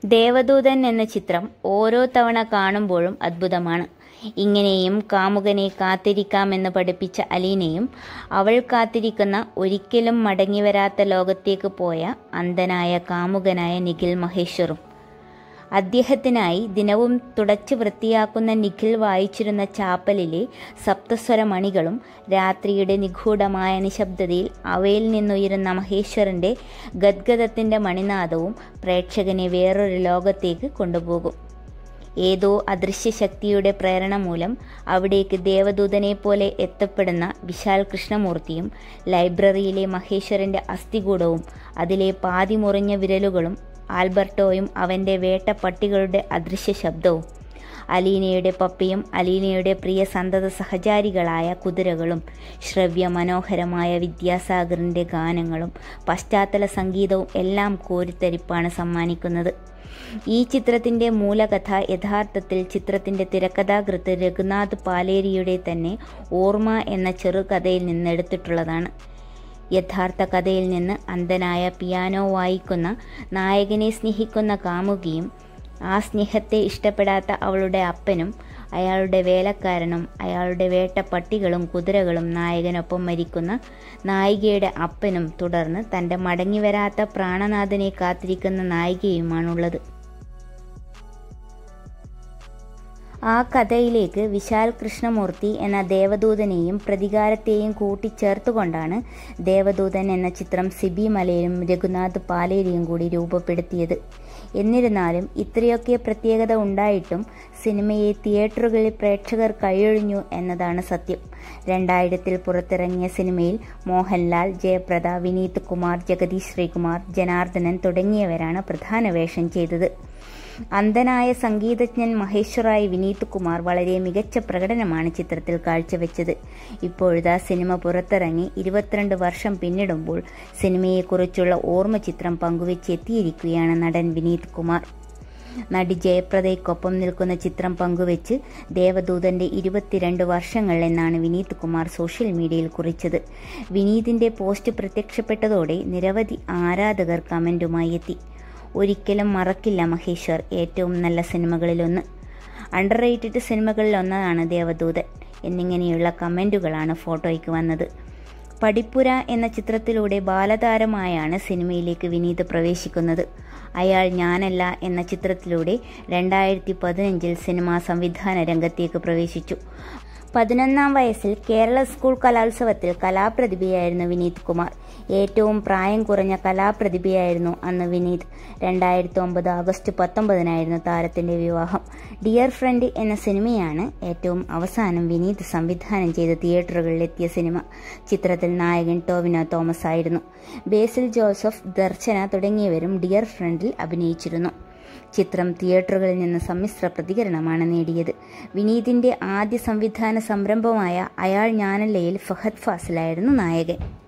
ദേവദൂതൻ എന്ന ചിത്രം ഓരോ തവണ കാണുമ്പോഴും അദ്ഭുതമാണ് ഇങ്ങനെയും കാമുകനെ കാത്തിരിക്കാമെന്ന് പഠിപ്പിച്ച അലീനയും അവൾ കാത്തിരിക്കുന്ന ഒരിക്കലും മടങ്ങിവരാത്ത ലോകത്തേക്ക് പോയ അന്ധനായ കാമുകനായ നിഖിൽ മഹേശ്വറും അദ്ദേഹത്തിനായി ദിനവും തുടച്ച് വൃത്തിയാക്കുന്ന നിഖിൽ വായിച്ചിരുന്ന ചാപ്പലിലെ സപ്തസ്വരമണികളും രാത്രിയുടെ നിഗൂഢമായ നിശബ്ദതയിൽ അവയിൽ നിന്നുയരുന്ന മഹേശ്വരൻ്റെ ഗദ്ഗതത്തിൻ്റെ മണിനാദവും പ്രേക്ഷകനെ വേറൊരു ലോകത്തേക്ക് കൊണ്ടുപോകും ഏതോ അദൃശ്യ ശക്തിയുടെ പ്രേരണ മൂലം അവിടേക്ക് ദേവദൂതനെ പോലെ എത്തപ്പെടുന്ന വിശാൽ കൃഷ്ണമൂർത്തിയും ലൈബ്രറിയിലെ മഹേശ്വരൻ്റെ അസ്ഥികൂടവും അതിലെ പാതി മുറിഞ്ഞ വിരലുകളും ആൽബർട്ടോയും അവൻ്റെ വേട്ട പട്ടികളുടെ അദൃശ്യ ശബ്ദവും അലീനയുടെ പപ്പിയും അലീനയുടെ പ്രിയ സന്തത സഹചാരികളായ കുതിരകളും ശ്രവ്യ മനോഹരമായ വിദ്യാസാഗറിൻ്റെ ഗാനങ്ങളും പശ്ചാത്തല സംഗീതവും എല്ലാം കോരിത്തരിപ്പാണ് സമ്മാനിക്കുന്നത് ഈ ചിത്രത്തിൻ്റെ മൂലകഥ യഥാർത്ഥത്തിൽ ചിത്രത്തിൻ്റെ തിരക്കഥാകൃത്ത് രഘുനാഥ് പാലേരിയുടെ തന്നെ ഓർമ്മ എന്ന ചെറുകഥയിൽ നിന്നെടുത്തിട്ടുള്ളതാണ് യഥാർത്ഥ കഥയിൽ നിന്ന് അന്ധനായ പിയാനോ വായിക്കുന്ന നായകനെ സ്നേഹിക്കുന്ന കാമുകിയും ആ സ്നേഹത്തെ ഇഷ്ടപ്പെടാത്ത അവളുടെ അപ്പനും അയാളുടെ വേലക്കാരനും അയാളുടെ വേട്ട പട്ടികളും കുതിരകളും നായകനൊപ്പം മരിക്കുന്ന നായികയുടെ അപ്പനും തുടർന്ന് തൻ്റെ മടങ്ങിവരാത്ത പ്രാണനാഥനെ കാത്തിരിക്കുന്ന നായികയുമാണുള്ളത് ആ കഥയിലേക്ക് വിശാൽ കൃഷ്ണമൂർത്തി എന്ന ദേവദൂതനെയും പ്രതികാരത്തെയും കൂട്ടിച്ചേർത്തുകൊണ്ടാണ് ദേവദൂതൻ എന്ന ചിത്രം സിബി മലയിലും രഘുനാഥ് പാലേരിയും കൂടി രൂപപ്പെടുത്തിയത് എന്നിരുന്നാലും ഇത്രയൊക്കെ പ്രത്യേകത ഉണ്ടായിട്ടും സിനിമയെ തിയേറ്ററുകളിൽ പ്രേക്ഷകർ കൈയൊഴിഞ്ഞു എന്നതാണ് സത്യം രണ്ടായിരത്തിൽ പുറത്തിറങ്ങിയ സിനിമയിൽ മോഹൻലാൽ ജയപ്രദ വിനീത് കുമാർ ജഗദീഷ് ശ്രീകുമാർ ജനാർദ്ദനൻ തുടങ്ങിയവരാണ് പ്രധാന വേഷം ചെയ്തത് അന്ധനായ സംഗീതജ്ഞൻ മഹേശ്വറായി വിനീത് കുമാർ വളരെ മികച്ച പ്രകടനമാണ് ചിത്രത്തിൽ കാഴ്ചവെച്ചത് ഇപ്പോഴത്തെ സിനിമ പുറത്തിറങ്ങി ഇരുപത്തിരണ്ട് വർഷം പിന്നിടുമ്പോൾ സിനിമയെക്കുറിച്ചുള്ള ഓർമ്മ ചിത്രം പങ്കുവെച്ചെത്തിയിരിക്കുകയാണ് നടൻ വിനീത് കുമാർ നടി ജയപ്രദയ്ക്കൊപ്പം നിൽക്കുന്ന ചിത്രം പങ്കുവെച്ച് ദേവദൂതന്റെ ഇരുപത്തിരണ്ട് വർഷങ്ങൾ എന്നാണ് വിനീത് കുമാർ സോഷ്യൽ മീഡിയയിൽ കുറിച്ചത് വിനീതിന്റെ പോസ്റ്റ് പ്രത്യക്ഷപ്പെട്ടതോടെ നിരവധി ആരാധകർ കമന്റുമായി എത്തി ഒരിക്കലും മറക്കില്ല മഹേശ്വർ ഏറ്റവും നല്ല സിനിമകളിലൊന്ന് അണ്ടർ റേറ്റഡ് സിനിമകളിലൊന്നാണ് ദേവദൂതൻ എന്നിങ്ങനെയുള്ള കമൻറ്റുകളാണ് ഫോട്ടോയ്ക്ക് വന്നത് പടിപ്പുര എന്ന ചിത്രത്തിലൂടെ ബാലതാരമായാണ് സിനിമയിലേക്ക് വിനീത് പ്രവേശിക്കുന്നത് അയാൾ ഞാനല്ല എന്ന ചിത്രത്തിലൂടെ രണ്ടായിരത്തി പതിനഞ്ചിൽ സിനിമാ സംവിധാന രംഗത്തേക്ക് പ്രവേശിച്ചു പതിനൊന്നാം വയസ്സിൽ കേരള സ്കൂൾ കലോത്സവത്തിൽ കലാപ്രതിഭയായിരുന്നു വിനീത് കുമാർ ഏറ്റവും പ്രായം കുറഞ്ഞ കലാപ്രതിഭയായിരുന്നു അന്ന് വിനീത് രണ്ടായിരത്തി ഒമ്പത് ആഗസ്റ്റ് പത്തൊമ്പതിനായിരുന്നു താരത്തിന്റെ വിവാഹം ഡിയർ ഫ്രണ്ട് എന്ന സിനിമയാണ് ഏറ്റവും അവസാനം വിനീത് സംവിധാനം ചെയ്ത തിയേറ്ററുകളിലെത്തിയ സിനിമ ചിത്രത്തിൽ നായകൻ ടോവിനോ തോമസ് ആയിരുന്നു ബേസിൽ ജോസഫ് ദർശന തുടങ്ങിയവരും ഡിയർ ഫ്രണ്ടിൽ അഭിനയിച്ചിരുന്നു ചിത്രം തിയേറ്ററുകളിൽ നിന്ന് സമ്മിശ്ര പ്രതികരണമാണ് നേടിയത് വിനീതിന്റെ ആദ്യ സംവിധാന സംരംഭമായ അയാൾ ഞാനല്ലയിൽ ഫഹദ് ഫാസിലായിരുന്നു നായകൻ